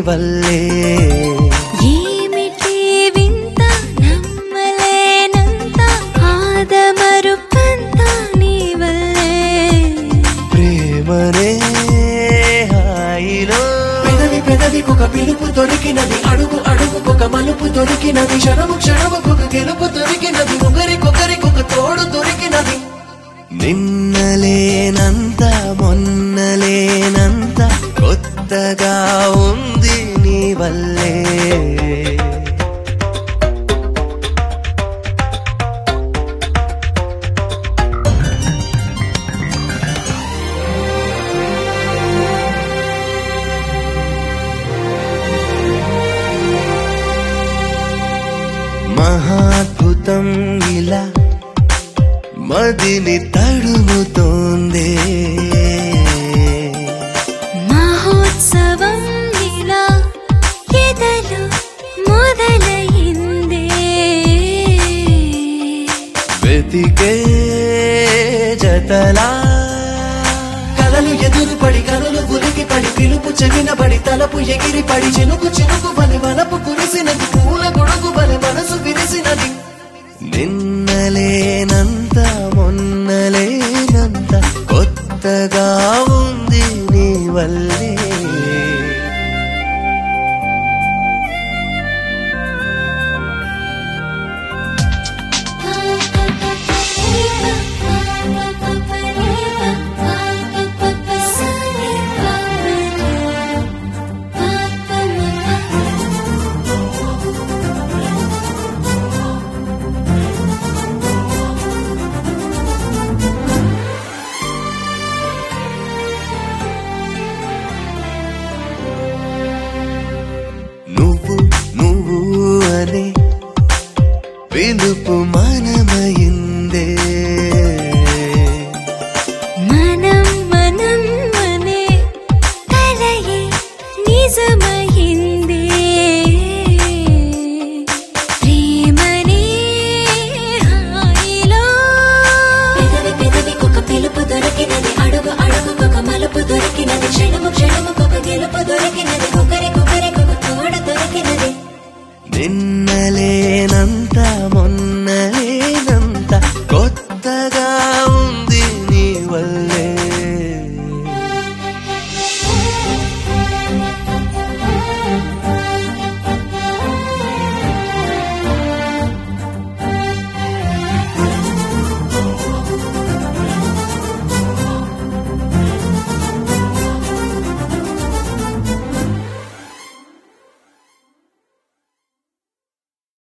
వల్లే ఏమిటి వింత నమ్మలేనంత ఆదమరుపంత నీ వల్లే ప్రేమనే హాయిలో పెదవి పెదవికొక పిలుపు దొరికినది అడుగు అడుగుకొక మలుపు దొరికినది క్షణము క్షణముకొక గెలుపు దొరికినది ఒకరికొకరికొక తోడు దొరికినది నిన్నలేనంత మొన్నలేనంత కొత్తగా ఉంది నీ వల్లే మహాద్భుతం ఇలా మదిని తడుముతోందే మహోత్సవం ఇలా ఎదలు మొదలైందే వెతికే జతలా కలలు ఎదురు పడి కనులు ఉలికి పడి పిలుపు చెవిన పడి తలపు ఎగిరి పడి చినుకు చినుకు బలి వలపు కురిసినది పూల గొడుగు బలి మనసు విరిసినది నిన్నలేనంత మొన్నలేనంత కొత్తగా ఉంది నీ వల్లే